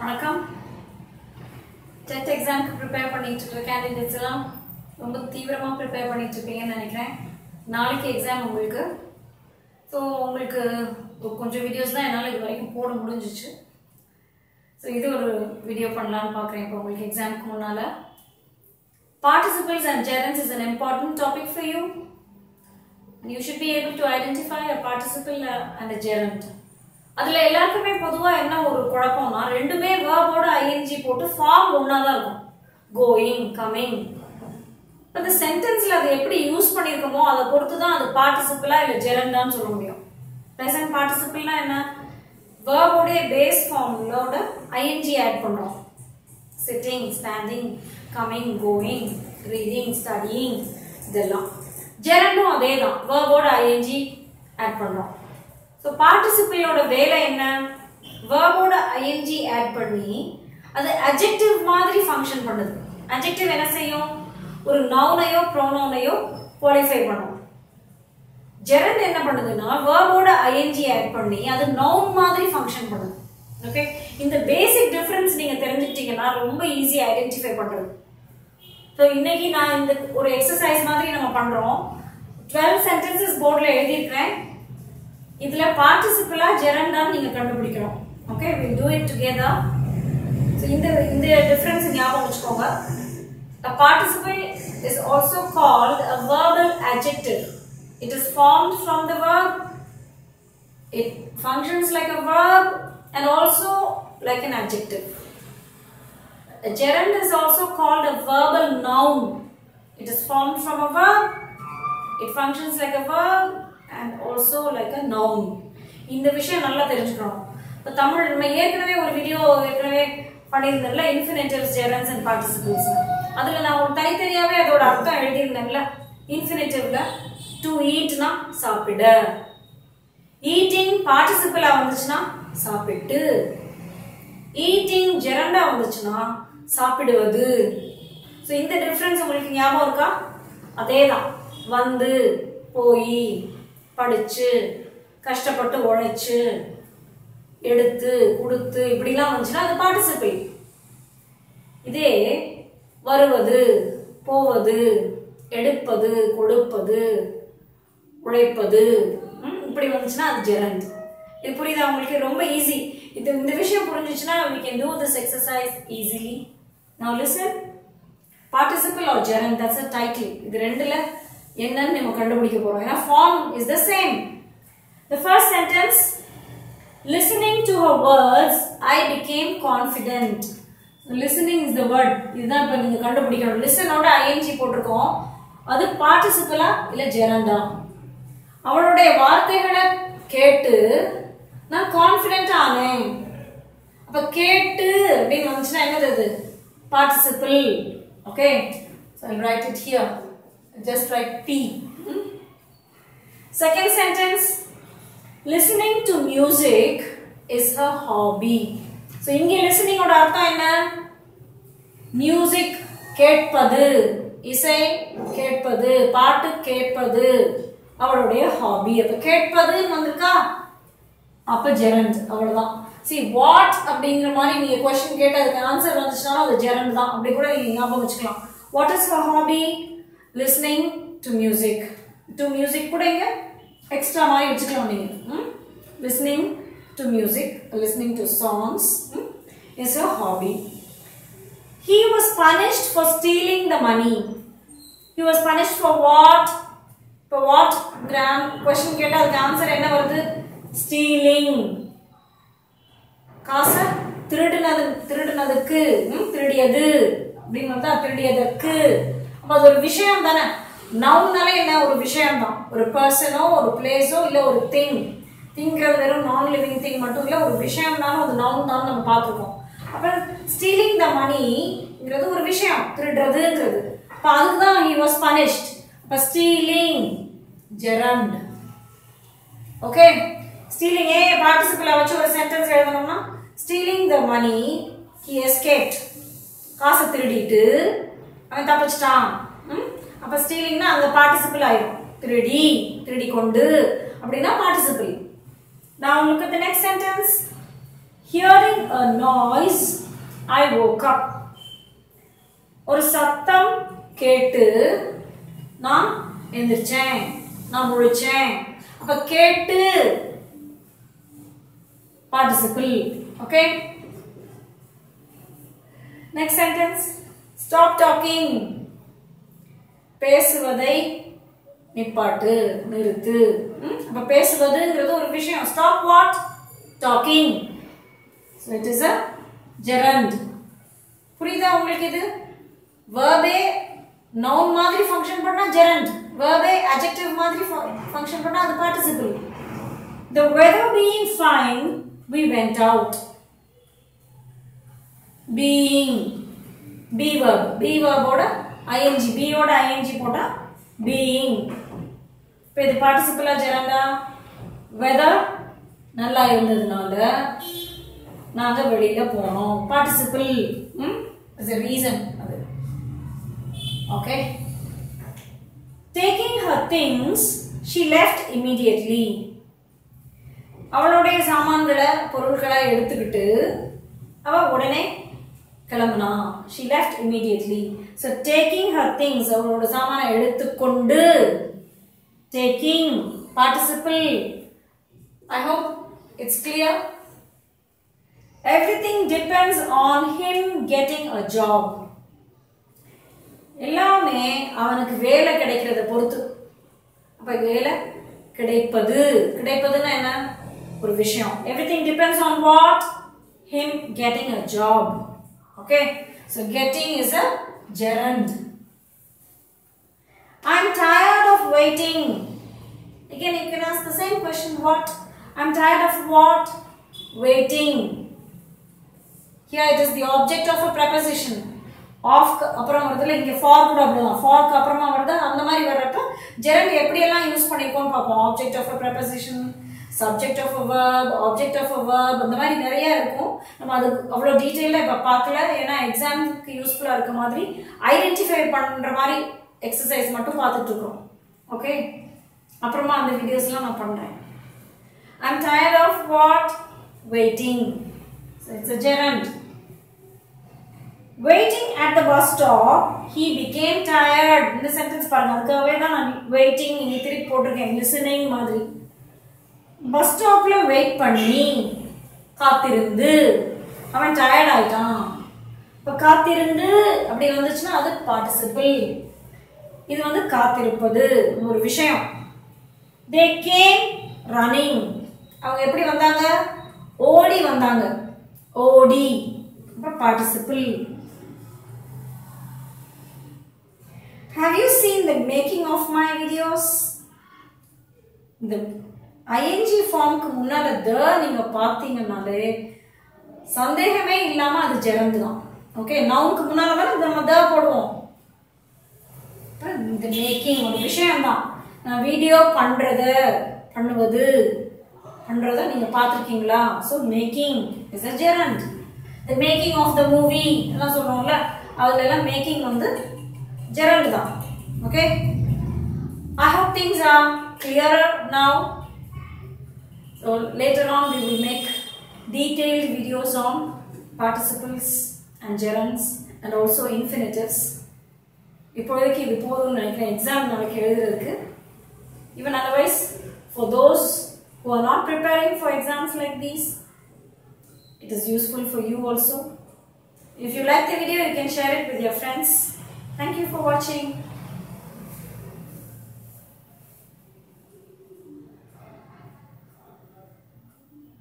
வணக்கம் டெட் எக்ஸாமுக்கு ப்ரிப்பேர் பண்ணிட்டு இருக்க கேண்டிடேட்ஸ் எல்லாம் ரொம்ப தீவிரமாக ப்ரிப்பேர் பண்ணிட்டு இருப்பீங்கன்னு நினைக்கிறேன் நாளைக்கு எக்ஸாம் உங்களுக்கு ஸோ உங்களுக்கு ஒரு கொஞ்சம் வீடியோஸ் தான் என்னால் இது வரைக்கும் போட முடிஞ்சிச்சு ஸோ இது ஒரு வீடியோ பண்ணலான்னு பார்க்குறேன் இப்போ உங்களுக்கு எக்ஸாமுக்கு முன்னால் participles and gerunds is an important topic for you and you should be able to identify a participle uh, and a gerund அதுல எல்லாருக்குமே பொதுவா என்ன ஒரு குழப்பம்னா ரெண்டுமே வேர்போட ஐஎன்ஜி போட்டு ஃபார்ம் ஒன்னா தான் இருக்கும் கோயிங் கமிங் இப்போ இந்த சென்டென்ஸ்ல அதை எப்படி யூஸ் பண்ணியிருக்கோமோ அதை பொறுத்து தான் அது பார்ட்டிசிபிளா இல்ல ஜெரண்டான்னு சொல்ல முடியும் ப்ரெசன்ட் பார்ட்டிசிபிள்னா என்ன வேர்போடைய பேஸ் ஃபார்ம்லோட ஐஎன்ஜி ஆட் பண்றோம் sitting standing coming going reading studying இதெல்லாம் ஜெரண்டும் அதே தான் வேர்போட ஐஎன்ஜி ஆட் பண்றோம் ஸோ பார்ட்டிசிபிளோட வேலை என்ன வேர்போட ஐஎன்ஜி ஆட் பண்ணி அது அஜெக்டிவ் மாதிரி ஃபங்க்ஷன் பண்ணுது அஜெக்டிவ் என்ன செய்யும் ஒரு நவுனையோ ப்ரோனவுனையோ குவாலிஃபை பண்ணும் ஜெரண்ட் என்ன பண்ணுதுன்னா வேர்போட ஐஎன்ஜி ஆட் பண்ணி அது நவுன் மாதிரி ஃபங்க்ஷன் பண்ணுது ஓகே இந்த பேசிக் டிஃபரன்ஸ் நீங்க தெரிஞ்சுக்கிட்டீங்கன்னா ரொம்ப ஈஸி ஐடென்டிஃபை பண்றது ஸோ இன்னைக்கு நான் இந்த ஒரு எக்ஸசைஸ் மாதிரி நம்ம பண்றோம் டுவெல் சென்டென்சஸ் போர்டில் எழுதியிருக்கிறேன் இதுல பார்ட்டிசிபிளா ஜெரண்டான்னு நீங்க கண்டுபிடிக்கணும் okay will do it together so இந்த இந்த டிஃபரன்ஸ் ஞாபகம் வச்சுக்கோங்க A participle is also called a verbal adjective. It is formed from the verb. It functions like a verb and also like an adjective. A gerund is also called a verbal noun. It is formed from a verb. It functions like a verb and also like a noun. இந்த விஷயம் நல்லா தெரிஞ்சுக்கணும் இப்போ தமிழ் நம்ம ஏற்கனவே ஒரு video ஏற்கனவே பண்ணியிருந்தேன்ல இன்ஃபினிட்டிவ்ஸ் ஜெரன்ஸ் and participles அதுல நான் ஒரு தனித்தனியாவே அதோட அர்த்தம் எழுதியிருந்தேன்ல இன்ஃபினிட்டிவ்ல டு ஈட்னா சாப்பிட ஈட்டிங் பார்ட்டிசிபிளா வந்துச்சுன்னா சாப்பிட்டு ஈட்டிங் ஜெரண்டா வந்துச்சுன்னா சாப்பிடுவது ஸோ இந்த டிஃப்ரென்ஸ் உங்களுக்கு ஞாபகம் இருக்கா அதே தான் வந்து போய் படிச்சு கஷ்டப்பட்டு உழைச்சு எடுத்து கொடுத்து இப்படிலாம் வந்துச்சுன்னா அது பார்ட்டிசிபேட் இதே வருவது போவது எடுப்பது கொடுப்பது உழைப்பது ம், இப்படி வந்துச்சுன்னா அது ஜெரண்ட் இது புரியுதா உங்களுக்கு ரொம்ப ஈஸி இது இந்த விஷயம் புரிஞ்சுச்சுன்னா we can do this exercise easily now listen participle or gerund that's a title இது ரெண்டுல என்னன்னு நம்ம கண்டுபிடிக்க போறோம் ஏன்னா form is the same the first sentence listening to her words i became confident listening is the word இதுதான் இப்ப நீங்க கண்டுபிடிக்கணும் லிசனோட ஐஎன்ஜி போட்டிருக்கோம் அது பார்ட்டிசிபிளா இல்ல ஜெரண்டா அவளுடைய வார்த்தைகளை கேட்டு நான் கான்ஃபிடென்ட் ஆனேன் அப்ப கேட்டு அப்படின்னு வந்துச்சுன்னா என்னது அது participle okay so i'll write it here just write p Hmm? second sentence listening to music is her hobby so இங்க listening ஓட அர்த்தம் என்ன மியூசிக் கேட்பது இசை கேட்பது பாட்டு கேட்பது அவளுடைய ஹாபி அப்ப கேட்பதுன்னு வந்திருக்கா அப்ப ஜெரண்ட் அவ்வளவுதான் சி வாட் அப்படிங்கிற மாதிரி நீங்க கொஸ்டின் கேட்டு அதுக்கு ஆன்சர் வந்துச்சுனாலும் அது ஜெரண்ட் தான் அப்படி கூட நீங்க ஞாபகம் வச்சுக்கலாம் what is her hobby listening to music to music கூட இங்க எக்ஸ்ட்ரா மாதிரி வச்சுக்கலாம் நீங்க listening to music listening to songs is a hobby He was punished for stealing the money. He was punished for what? For what? Gram question கேட்டா அதுக்கு answer என்ன வருது stealing காசை திருடினது திருடினதுக்கு ம், திருடியது அப்படின்னு வந்தா திருடியதற்கு அப்ப அது ஒரு விஷயம் தானே நவுனாலே என்ன ஒரு விஷயம் தான் ஒரு பர்சனோ ஒரு பிளேஸோ இல்ல ஒரு திங் திங்கிறது வெறும் நான் லிவிங் திங் மட்டும் இல்ல ஒரு விஷயம் தானே அது நவுன் தான் நம்ம பார்த்துருக்கோம் அப்புறம் ஸ்டீலிங் த மணிங்கிறது ஒரு விஷயம் திருடுறதுங்கிறது அப்ப அதுதான் ஹி வாஸ் பனிஷ்ட் அப்ப stealing gerund okay stealing a participle வச்சு ஒரு சென்டென்ஸ் எழுதணும்னா stealing the money he escaped காசை திருடிட்டு அவன் தப்பிச்சிட்டான் ம்? அப்ப ஸ்டீலிங்னா அங்க பார்ட்டிசிபிள் ஆயிடும் திருடி திருடி கொண்டு அப்படின்னா பார்ட்டிசிபிள் நான் உங்களுக்கு the next sentence hearing a noise i woke up ஒரு சத்தம் கேட்டு நான் எந்திரிச்சேன் நான் முழிச்சேன் அப்ப கேட்டு participle okay next sentence stop talking பேசுவதை நிப்பாட்டு நிறுத்து ம்? அப்ப பேசுவதுங்கிறது ஒரு விஷயம் stop what talking so it is a gerund புரியுதா உங்களுக்கு இது வேர்பே நவுன் மாதிரி ஃபங்க்ஷன் பண்ணா ஜெரண்ட் வேர்பே adjective மாதிரி ஃபங்க்ஷன் பண்ணா அது participle The weather being fine, we went out. Being be verb be verb ஓட ing be ஓட ing போட்டா being இப்போ இது பார்ட்டிசிபிளா ஜெரண்டா வெதர் நல்லா இருந்ததுனால நாங்க வெளியில போனோம் பார்ட்டிசிபிள் ம் இஸ் a ரீசன் அது okay taking her things she left immediately அவளுடைய சாமான்களை பொருட்களை எடுத்துக்கிட்டு அவ உடனே கிளம்புனா she left immediately so taking her things அவளோட சாமானை எடுத்துக்கொண்டு taking participle i hope it's clear everything depends on him getting a job எல்லாமே அவனுக்கு வேலை கிடைக்கிறத பொறுத்து அப்ப வேலை கிடைப்பது கிடைப்பதுன்னா என்ன ஒரு விஷயம் everything depends on what him getting a job okay so getting is a gerund I'm tired of waiting. Again, you can ask the same question. What? I'm tired of what? Waiting. Here it is the object of a preposition. Of அப்புறம் வருதுல இங்க for கூட அப்படிதான் ஃபார்க்கு அப்புறமா வருது அந்த மாதிரி வர்றப்ப ஜெரண்ட் எப்படியெல்லாம் யூஸ் பண்ணிருக்கோம்னு பார்ப்போம் object of a preposition subject of a verb object of a verb அந்த மாதிரி நிறைய இருக்கும் நம்ம அது அவ்வளோ டீட்டெயிலாக இப்போ பார்க்கல ஏன்னா எக்ஸாமுக்கு யூஸ்ஃபுல்லாக இருக்க மாதிரி ஐடென்டிஃபை பண்ணுற மாதிரி எக்ஸசைஸ் மட்டும் பார்த்துட்டு இருக்கோம் ஓகே அப்புறமா அந்த வீடியோஸ்லாம் நான் பண்ணுறேன் I'm tired of what waiting it's a gerund waiting at the bus stop he became tired இந்த சென்டென்ஸ் பாருங்க அதுக்காகவே தான் நான் வெயிட்டிங் இங்கே திருப்பி போட்டிருக்கேன் லிசனிங் மாதிரி பஸ் ஸ்டாப்ல வெயிட் பண்ணி காத்திருந்து அவன் டயர்ட் ஆயிட்டான் இப்போ காத்திருந்து அப்படி வந்துச்சுன்னா அது பார்ட்டிசிபிள் இது வந்து காத்திருப்பது ஒரு விஷயம் தே கேம் ரன்னிங் அவங்க எப்படி வந்தாங்க ஓடி வந்தாங்க ஓடி அப்புறம் participle Have you seen the making of my videos? இந்த ஐஎன்ஜி ஃபார்முக்கு முன்னால த நீங்க பார்த்தீங்கன்னாலே சந்தேகமே இல்லாம அது ஜெரந்து தான் ஓகே நவுனுக்கு முன்னால தான் நம்ம த போடுவோம் அப்புறம் இந்த மேக்கிங் ஒரு விஷயம்தான் நான் வீடியோ பண்றத பண்ணுவது பண்றத நீங்க பார்த்துருக்கீங்களா so making is a gerund the making of the movie எல்லாம் சொல்றோம்ல அதுல எல்லாம் மேக்கிங் வந்து ஜெரண்ட் தான் okay I hope things are clearer now. So later on we will make detailed videos on participles and gerunds and also infinitives. இப்போதைக்கு இது போதும்னு நினைக்கிறேன் எக்ஸாம் நாளைக்கு எழுதுறதுக்கு even otherwise for those who are not preparing for exams like these it is useful for you also if you like the video you can share it with your friends thank you for watching